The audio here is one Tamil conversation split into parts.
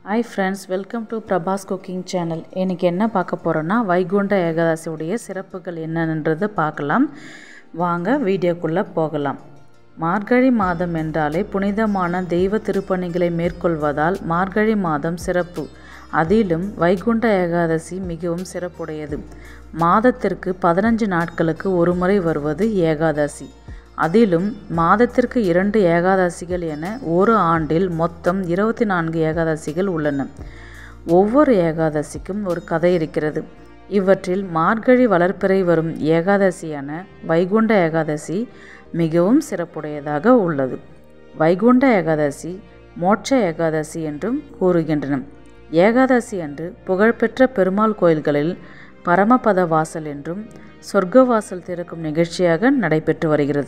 hi friends welcome to Prabhas cooking channel இன்றைக்கி என்ன பார்க்க போகிறோன்னா வைகுண்ட ஏகாதசியுடைய சிறப்புகள் என்னன்றது பார்க்கலாம் வாங்க வீடியோக்குள்ளே போகலாம் மார்கழி மாதம் என்றாலே புனிதமான தெய்வ திருப்பணிகளை மேற்கொள்வதால் மார்கழி மாதம் சிறப்பு அதிலும் வைகுண்ட ஏகாதசி மிகவும் சிறப்புடையது மாதத்திற்கு பதினஞ்சு நாட்களுக்கு ஒரு முறை வருவது ஏகாதசி அதிலும் மாதத்திற்கு இரண்டு ஏகாதசிகள் என ஒரு ஆண்டில் மொத்தம் இருபத்தி நான்கு ஏகாதசிகள் உள்ளன ஒவ்வொரு ஏகாதசிக்கும் ஒரு கதை இருக்கிறது இவற்றில் மார்கழி வளர்ப்பிறை வரும் ஏகாதசியான வைகுண்ட ஏகாதசி மிகவும் சிறப்புடையதாக உள்ளது வைகுண்ட ஏகாதசி மோட்ச ஏகாதசி என்றும் கூறுகின்றன ஏகாதசி அன்று புகழ்பெற்ற பெருமாள் கோயில்களில் பரமபத வாசல் என்றும் சொர்க்கவாசல் திறக்கும் நிகழ்ச்சியாக நடைபெற்று வருகிறது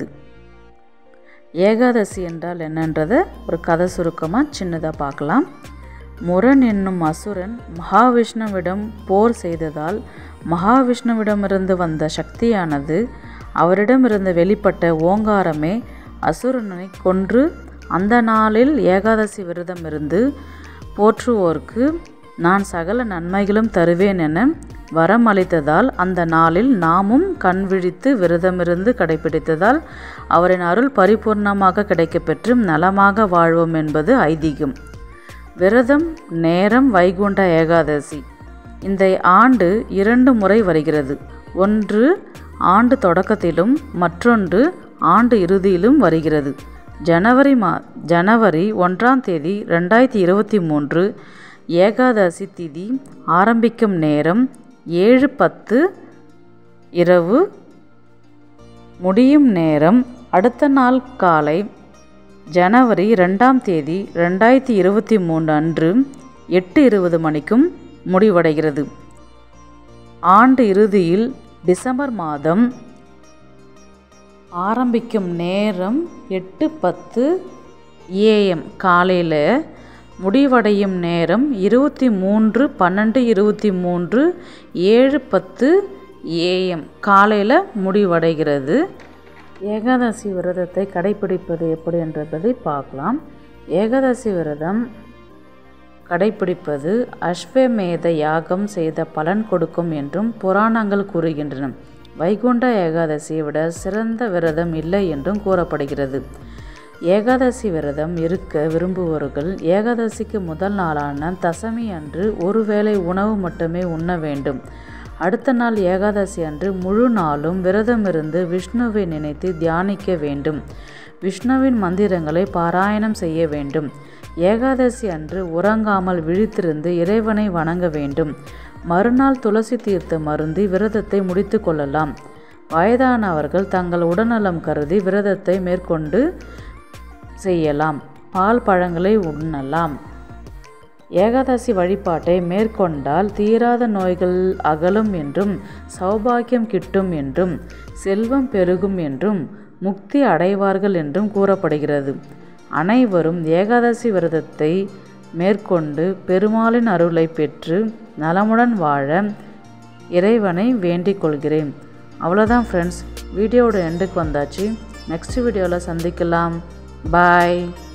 ஏகாதசி என்றால் என்னன்றதை ஒரு கதை சுருக்கமாக சின்னதாக பார்க்கலாம் முரண் என்னும் அசுரன் மகாவிஷ்ணுவிடம் போர் செய்ததால் மகாவிஷ்ணுவிடமிருந்து வந்த சக்தியானது அவரிடமிருந்து வெளிப்பட்ட ஓங்காரமே அசுரனை கொன்று அந்த நாளில் ஏகாதசி விரதம் இருந்து போற்றுவோர்க்கு நான் சகல நன்மைகளும் தருவேன் என வரம் அளித்ததால் அந்த நாளில் நாமும் கண் விழித்து விரதமிருந்து கடைபிடித்ததால் அவரின் அருள் பரிபூர்ணமாக கிடைக்கப்பெற்று நலமாக வாழ்வோம் என்பது ஐதீகம் விரதம் நேரம் வைகுண்ட ஏகாதசி இந்த ஆண்டு இரண்டு முறை வருகிறது ஒன்று ஆண்டு தொடக்கத்திலும் மற்றொன்று ஆண்டு இறுதியிலும் வருகிறது ஜனவரி மா ஜனவரி ஒன்றாம் தேதி ரெண்டாயிரத்தி இருபத்தி மூன்று ஏகாதசி திதி ஆரம்பிக்கும் நேரம் ஏழு பத்து இரவு முடியும் நேரம் அடுத்த நாள் காலை ஜனவரி ரெண்டாம் தேதி ரெண்டாயிரத்தி இருபத்தி மூணு அன்று எட்டு இருபது மணிக்கும் முடிவடைகிறது ஆண்டு இறுதியில் டிசம்பர் மாதம் ஆரம்பிக்கும் நேரம் எட்டு பத்து ஏஎம் காலையில் முடிவடையும் நேரம் இருபத்தி மூன்று பன்னெண்டு இருபத்தி மூன்று ஏழு பத்து ஏஎம் காலையில் முடிவடைகிறது ஏகாதசி விரதத்தை கடைபிடிப்பது எப்படி என்பதை பார்க்கலாம் ஏகாதசி விரதம் கடைபிடிப்பது அஸ்வமேத யாகம் செய்த பலன் கொடுக்கும் என்றும் புராணங்கள் கூறுகின்றன வைகுண்ட ஏகாதசியை விட சிறந்த விரதம் இல்லை என்றும் கூறப்படுகிறது ஏகாதசி விரதம் இருக்க விரும்புபவர்கள் ஏகாதசிக்கு முதல் நாளான தசமி அன்று ஒருவேளை உணவு மட்டுமே உண்ண வேண்டும் அடுத்த நாள் ஏகாதசி அன்று முழு நாளும் விரதமிருந்து விஷ்ணுவை நினைத்து தியானிக்க வேண்டும் விஷ்ணுவின் மந்திரங்களை பாராயணம் செய்ய வேண்டும் ஏகாதசி அன்று உறங்காமல் விழித்திருந்து இறைவனை வணங்க வேண்டும் மறுநாள் துளசி தீர்த்தம் மருந்தி விரதத்தை முடித்து கொள்ளலாம் வயதானவர்கள் தங்கள் உடல்நலம் கருதி விரதத்தை மேற்கொண்டு செய்யலாம் பால் பழங்களை உண்ணலாம் ஏகாதசி வழிபாட்டை மேற்கொண்டால் தீராத நோய்கள் அகலும் என்றும் சௌபாக்கியம் கிட்டும் என்றும் செல்வம் பெருகும் என்றும் முக்தி அடைவார்கள் என்றும் கூறப்படுகிறது அனைவரும் ஏகாதசி விரதத்தை மேற்கொண்டு பெருமாளின் அருளை பெற்று நலமுடன் வாழ இறைவனை வேண்டிக் கொள்கிறேன் அவ்வளோதான் ஃப்ரெண்ட்ஸ் வீடியோவோட எண்டுக்கு வந்தாச்சு நெக்ஸ்ட் வீடியோவில் சந்திக்கலாம் பாய்